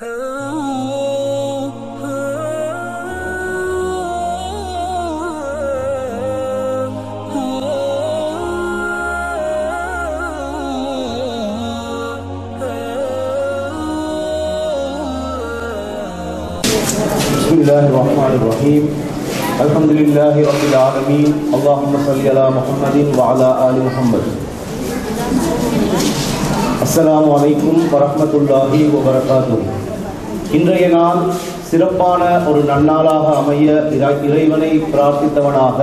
بسم الله الرحمن الرحيم الحمد لله رب العالمين اللهم صل على محمد وعلى آل محمد அஸ்ஸலாமு அலைக்கும் வரஹ்மத்துல்லாஹி வபரகாத்து இன்றைய நாள் சிறப்பான ஒரு நன்னாளாக அமைய இறை- இறைவனை பிரார்த்தித்தவனாக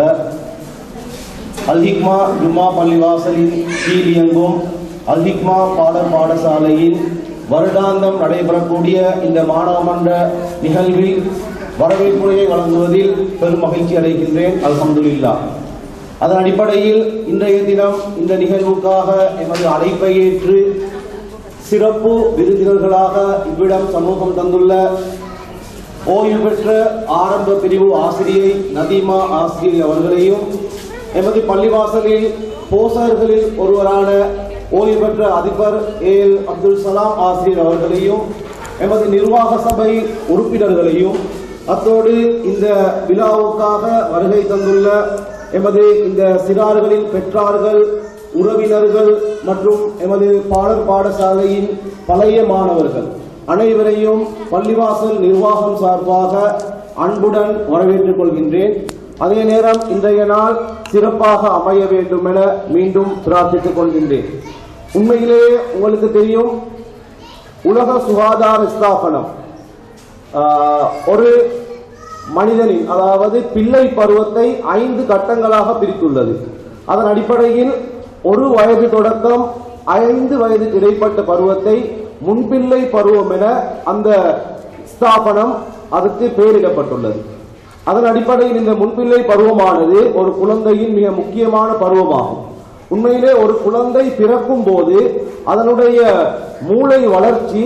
அல்ஹிக்மா ஜும்மா பள்ளிவாசலின் கீழ் இயங்கும் அல்ஹிக்மா பாடல் பாடசாலையில் வருடாந்தம் நடைபெறக்கூடிய இந்த மாணவ மன்ற நிகழ்வில் வரவேற்புரையை வழங்குவதில் பெரும் மகிழ்ச்சி அடைகின்றேன் அல்ஹம்துலில்லா அதன் அடிப்படையில் இன்றைய தினம் இந்த நிகழ்வுக்காக எமது அழைப்பை ஏற்று சிறப்பு விருந்தினர்களாக இவ்விடம் சமூகம் தந்துள்ள ஓய்வு பெற்ற ஆரம்ப பிரிவு ஆசிரியை நதீமா ஆசிரியர் அவர்களையும் எமது பள்ளிவாசலில் போசகர்களில் ஒருவரான ஓய்வு பெற்ற அதிபர் ஏ எல் அப்துல் சலாம் ஆசிரியர் அவர்களையும் எமது நிர்வாக சபை உறுப்பினர்களையும் அத்தோடு இந்த விழாவுக்காக வருகை தந்துள்ள எமது இந்த சிறார்களின் பெற்றார்கள் உறவினர்கள் மற்றும் எமது பாடல் பாடசாலையின் பழைய மாணவர்கள் அனைவரையும் பள்ளிவாசல் நிர்வாகம் சார்பாக அன்புடன் வரவேற்றுக் கொள்கின்றேன் அதே நேரம் இன்றைய நாள் சிறப்பாக அமைய வேண்டும் என மீண்டும் பிரார்த்தித்துக் கொள்கின்றேன் உண்மையிலேயே உங்களுக்கு தெரியும் உலக சுகாதார ஸ்தாபனம் ஆஹ், ஒரு மனிதனின் அதாவது பிள்ளை பருவத்தை ஐந்து கட்டங்களாக பிரித்துள்ளது அதன் அடிப்படையில் ஒரு வயது தொடக்கம் ஐந்து வயதுக்கு இடைப்பட்ட பருவத்தை முன்பிள்ளை பருவம் என அந்த ஸ்தாபனம் அதுக்கு பெயரிடப்பட்டுள்ளது அதன் அடிப்படையில் இந்த முன்பிள்ளை பருவமானது ஒரு குழந்தையின் மிக முக்கியமான பருவமாகும் உண்மையிலே ஒரு குழந்தை பிறக்கும் போது அதனுடைய மூளை வளர்ச்சி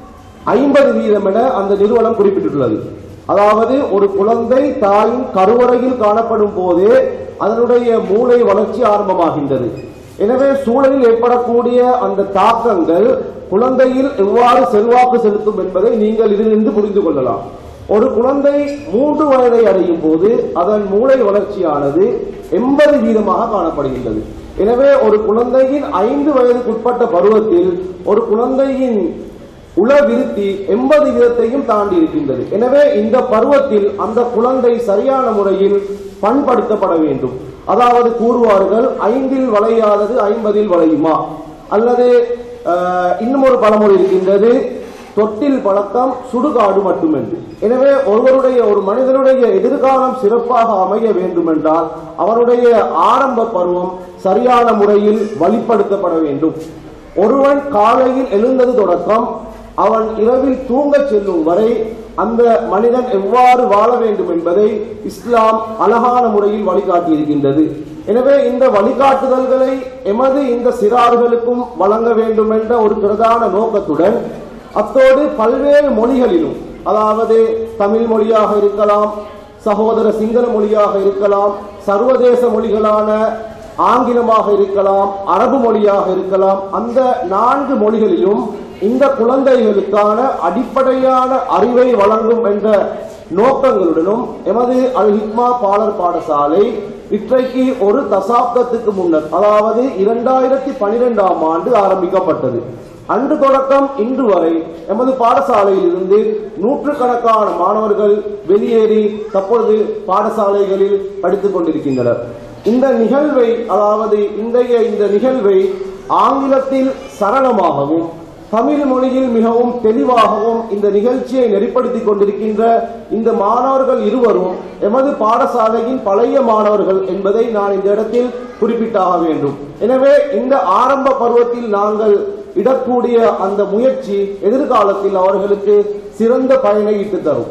ஐம்பது வீதம் என அந்த நிறுவனம் குறிப்பிட்டுள்ளது அதாவது ஒரு குழந்தை தாயின் கருவறையில் காணப்படும் போதே அதனுடைய மூளை வளர்ச்சி ஆரம்பமாகின்றது எனவே சூழலில் ஏற்படக்கூடிய அந்த தாக்கங்கள் குழந்தையில் எவ்வாறு செல்வாக்கு செலுத்தும் என்பதை நீங்கள் இதிலிருந்து புரிந்து கொள்ளலாம் ஒரு குழந்தை மூன்று வயதை அடையும் போது அதன் மூளை வளர்ச்சியானது எண்பது வீதமாக காணப்படுகின்றது எனவே ஒரு குழந்தையின் ஐந்து வயதுக்குட்பட்ட பருவத்தில் ஒரு குழந்தையின் உளவிருத்தி எண்பது வீதத்தையும் தாண்டி இருக்கின்றது எனவே இந்த பருவத்தில் அந்த குழந்தை சரியான முறையில் பண்படுத்தப்பட வேண்டும் அதாவது கூறுவார்கள் ஐந்தில் வளையாதது ஐம்பதில் வளையுமா அல்லது அஹ், இன்னும் ஒரு பழமொழி இருக்கின்றது தொட்டில் பழக்கம் சுடுகாடு மட்டுமென்று எனவே ஒருவருடைய ஒரு மனிதனுடைய எதிர்காலம் சிறப்பாக அமைய வேண்டுமென்றால் அவருடைய ஆரம்ப பருவம் சரியான முறையில் வழிப்படுத்தப்பட வேண்டும் ஒருவன் காலையில் எழுந்தது தொடக்கம் அவன் இரவில் தூங்கச் செல்லும் வரை அந்த மனிதன் எவ்வாறு வாழ வேண்டும் என்பதை இஸ்லாம் அழகான முறையில் வழிகாட்டியிருக்கின்றது எனவே இந்த வழிகாட்டுதல்களை எமது இந்த சிறார்களுக்கும் வழங்க வேண்டும் என்ற ஒரு பிரதான நோக்கத்துடன் அத்தோடு பல்வேறு மொழிகளிலும் அதாவது தமிழ் மொழியாக இருக்கலாம் சகோதர சிங்கள மொழியாக இருக்கலாம் சர்வதேச மொழிகளான ஆங்கிலமாக இருக்கலாம் அரபு மொழியாக இருக்கலாம் அந்த நான்கு மொழிகளிலும் இந்த குழந்தைகளுக்கான அடிப்படையான அறிவை வழங்கும் என்ற நோக்கங்களுடனும் எமது அல் ஹிக்மா பாலர் பாடசாலை இன்றைக்கு ஒரு தசாப்தத்துக்கு முன்னர் அதாவது இரண்டாயிரத்தி பனிரெண்டாம் ஆண்டு ஆரம்பிக்கப்பட்டது அன்று தொடக்கம் இன்று வரை எமது பாடசாலையில் இருந்து நூற்றுக்கணக்கான மாணவர்கள் வெளியேறி தற்பொழுது பாடசாலைகளில் படித்துக் கொண்டிருக்கின்றனர் இந்த நிகழ்வை அதாவது இன்றைய இந்த நிகழ்வை ஆங்கிலத்தில் சரளமாகவும் தமிழ் மொழியில் மிகவும் தெளிவாகவும் இந்த நிகழ்ச்சியை நெறிப்படுத்திக் கொண்டிருக்கின்ற இந்த மாணவர்கள் இருவரும் எமது பாடசாலையின் பழைய மாணவர்கள் என்பதை நான் இந்த இடத்தில் குறிப்பிட்டாக வேண்டும் எனவே இந்த ஆரம்ப பருவத்தில் நாங்கள் இடக்கூடிய அந்த முயற்சி எதிர்காலத்தில் அவர்களுக்கு சிறந்த பயனை இட்டு தரும்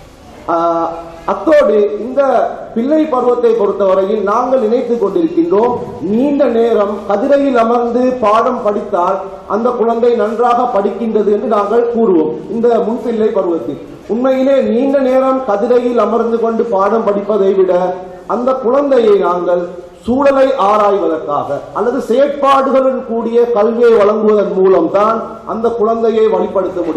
ஆஹ், அத்தோடு இந்த பிள்ளை பருவத்தை பொறுத்தவரையில் நாங்கள் நினைத்துக் கொண்டிருக்கின்றோம் நீண்ட நேரம் கதிரையில் அமர்ந்து பாடம் படித்தால் அந்த குழந்தை நன்றாக படிக்கின்றது என்று நாங்கள் கூறுவோம் இந்த முன்பிள்ளை பருவத்தில் உண்மையிலே நீண்ட நேரம் கதிரையில் அமர்ந்து கொண்டு பாடம் படிப்பதை விட அந்த குழந்தையை நாங்கள் சூழலை ஆராய்வதற்காக அல்லது செயற்பாடுகளுடன் கூடிய கல்வியை வழங்குவதன் மூலம்தான் அந்த குழந்தையை வழிப்படுத்த முடியும்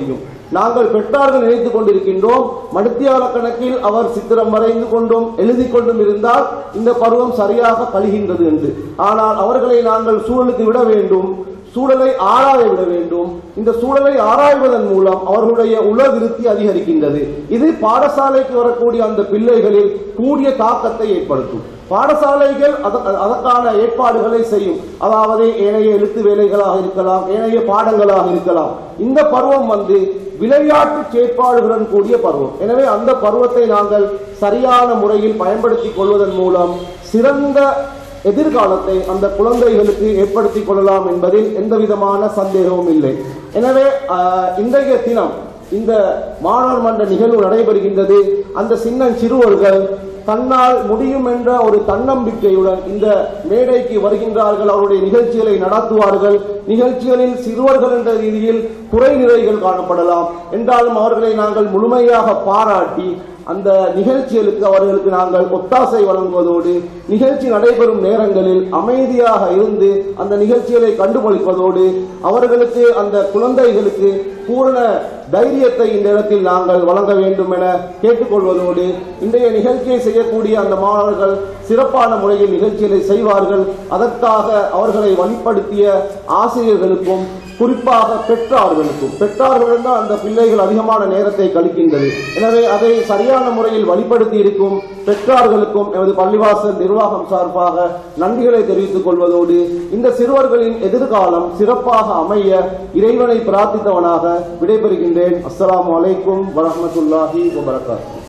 நாங்கள் பெற்றார்கள் நினைத்துக் கொண்டிருக்கின்றோம் மணித்தியால கணக்கில் அவர் சித்திரம் வரைந்து கொண்டும் எழுதி கொண்டும் இருந்தால் இந்த பருவம் சரியாக கழிகின்றது என்று ஆனால் அவர்களை நாங்கள் சூழலுக்கு விட வேண்டும் சூழலை ஆராய விட வேண்டும் இந்த சூழலை ஆராய்வதன் மூலம் அவர்களுடைய உள விருத்தி அதிகரிக்கின்றது இது பாடசாலைக்கு வரக்கூடிய அந்த பிள்ளைகளில் கூடிய தாக்கத்தை ஏற்படுத்தும் பாடசாலைகள் அத- அதற்கான ஏற்பாடுகளை செய்யும் அதாவது ஏனைய எழுத்து வேலைகளாக இருக்கலாம் ஏனைய பாடங்களாக இருக்கலாம் இந்த பருவம் வந்து விளையாட்டு செயற்பாடுகளுடன் கூடிய பருவம் எனவே அந்த பருவத்தை நாங்கள் சரியான முறையில் பயன்படுத்திக் கொள்வதன் மூலம் சிறந்த எதிர்காலத்தை அந்த குழந்தைகளுக்கு ஏற்படுத்திக் கொள்ளலாம் என்பதில் எந்த விதமான சந்தேகமும் இல்லை எனவே ஆஹ், இன்றைய தினம் இந்த மாணவர் மன்ற நிகழ்வு நடைபெறுகின்றது அந்த சின்ன சிறுவர்கள் தன்னால் முடியும் என்ற ஒரு தன்னம்பிக்கையுடன் இந்த மேடைக்கு வருகின்றார்கள் அவருடைய நிகழ்ச்சிகளை நடத்துவார்கள் நிகழ்ச்சிகளில் சிறுவர்கள் என்ற ரீதியில் குறை நிறைகள் காணப்படலாம் என்றாலும் அவர்களை நாங்கள் முழுமையாக பாராட்டி அந்த நிகழ்ச்சிகளுக்கு அவர்களுக்கு நாங்கள் ஒத்தாசை வழங்குவதோடு நிகழ்ச்சி நடைபெறும் நேரங்களில் அமைதியாக இருந்து அந்த நிகழ்ச்சிகளை கண்டுபிடிப்பதோடு அவர்களுக்கு அந்த குழந்தைகளுக்கு பூரண தைரியத்தை இந்த இடத்தில் நாங்கள் வழங்க வேண்டும் என கேட்டுக்கொள்வதோடு இன்றைய நிகழ்ச்சியை செய்யக்கூடிய அந்த மாணவர்கள் சிறப்பான முறையில் நிகழ்ச்சிகளை செய்வார்கள் அதற்காக அவர்களை வழிப்படுத்திய ஆசிரியர்களுக்கும் குறிப்பாக பெற்றார்களுக்கும் பெற்றார்களுடன் தான் அந்த பிள்ளைகள் அதிகமான நேரத்தை கழிக்கின்றது எனவே அதை சரியான முறையில் வழிப்படுத்தி இருக்கும் பெற்றார்களுக்கும் எமது பள்ளிவாசல் நிர்வாகம் சார்பாக நன்றிகளை தெரிவித்துக் கொள்வதோடு இந்த சிறுவர்களின் எதிர்காலம் சிறப்பாக அமைய இறைவனை பிரார்த்தித்தவனாக விடைபெறுகின்றேன் அஸ்ஸலாமு அலைக்கும் வரஹ்மத்துல்லாஹி வபரகாத்துஹு